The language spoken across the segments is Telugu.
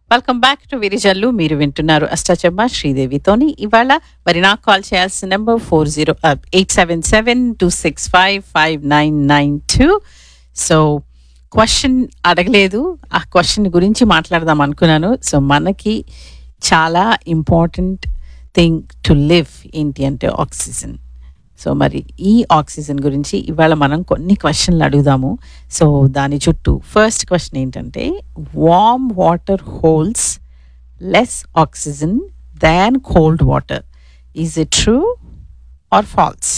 వెల్కమ్ బ్యాక్ టు విరిజల్లు మీరు వింటున్నారు అష్టాచమ్మ శ్రీదేవితోని ఇవాళ మరి నాకు కాల్ చేయాల్సిన number four zero eight seven seven two six five five nine nine two so question అడగలేదు ఆ క్వశ్చన్ గురించి మాట్లాడదాం అనుకున్నాను సో మనకి చాలా ఇంపార్టెంట్ థింగ్ టు లివ్ ఏంటి అంటే ఆక్సిజన్ సో మరి ఈ ఆక్సిజన్ గురించి ఇవాళ మనం కొన్ని క్వశ్చన్లు అడుగుదాము సో దాని చుట్టూ ఫస్ట్ క్వశ్చన్ ఏంటంటే warm water holds less oxygen than cold water is it true or false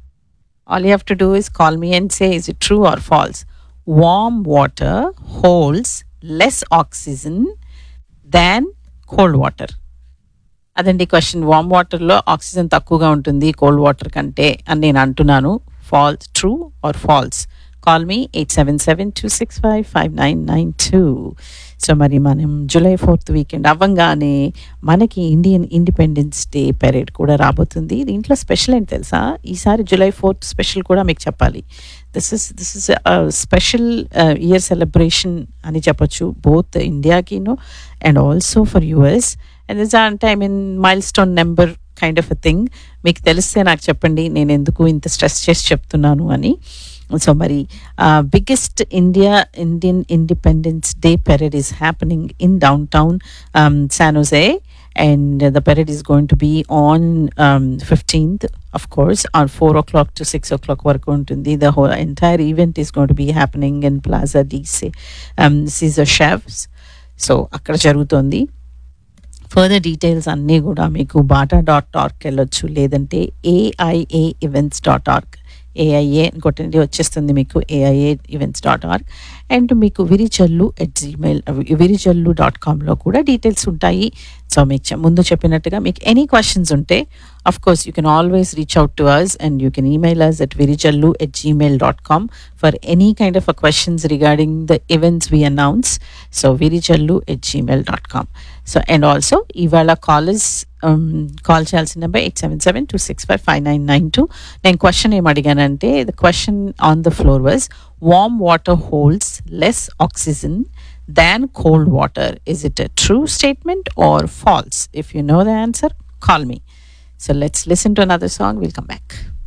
all you have to do is call me and say is it true or false warm water holds less oxygen than cold water అదండి క్వశ్చన్ వామ్ వాటర్లో ఆక్సిజన్ తక్కువగా ఉంటుంది కోల్డ్ వాటర్ కంటే అని నేను అంటున్నాను false true or false call me eight seven seven two six five five nine nine two so మరి మనం జూలై ఫోర్త్ వీకెండ్ అవ్వంగానే మనకి ఇండియన్ ఇండిపెండెన్స్ డే పెరేడ్ కూడా రాబోతుంది దీంట్లో స్పెషల్ ఏంటి తెలుసా ఈసారి జూలై ఫోర్త్ స్పెషల్ కూడా మీకు చెప్పాలి this is this is special year celebration అని చెప్పొచ్చు బోత్ ఇండియాకిను and also for US and this అంటే I mean milestone number kind of a thing మీకు తెలిస్తే నాకు చెప్పండి నేను ఎందుకు ఇంత స్ట్రెస్ చేసి చెప్తున్నాను అని సో మరి biggest India Indian independence day parade is happening in downtown San Jose and uh, the parade is going to be on um, 15th of course on 4 o'clock to 6 o'clock వరకు ఉంటుంది the whole entire event is going to be happening in plaza dc um, caesar chefs so అక్కడ జరుగుతుంది ఫర్దర్ డీటెయిల్స్ అన్నీ కూడా మీకు బాటా డాట్ ఆర్క్ వెళ్ళొచ్చు లేదంటే AIA events dot org AIA కొట్టండి వచ్చేస్తుంది మీకు AIA events dot org and మీకు విరిచల్లు ఎట్ జీమెయిల్ విరిచల్లు డాట్ కామ్లో కూడా డీటెయిల్స్ ఉంటాయి సో మీకు చె- ముందు చెప్పినట్టుగా మీకు ఎనీ క్వశ్చన్స్ ఉంటే of course you can always reach out to us and you can email us at విరిచల్లు at Gmail dot com for any kind of a questions regarding the events we announce so విరిచల్లు at Gmail dot com so and also ఇవాళ కాలేజ్ కాల్ చేయాల్సిన number eight seven seven two six five five nine nine two నేను క్వశ్చన్ ఏం అడిగానంటే the question on the floor was warm water holds less oxygen than cold water. Is it a true statement or false? If you know the answer, call me. So let's listen to another song. We'll come back.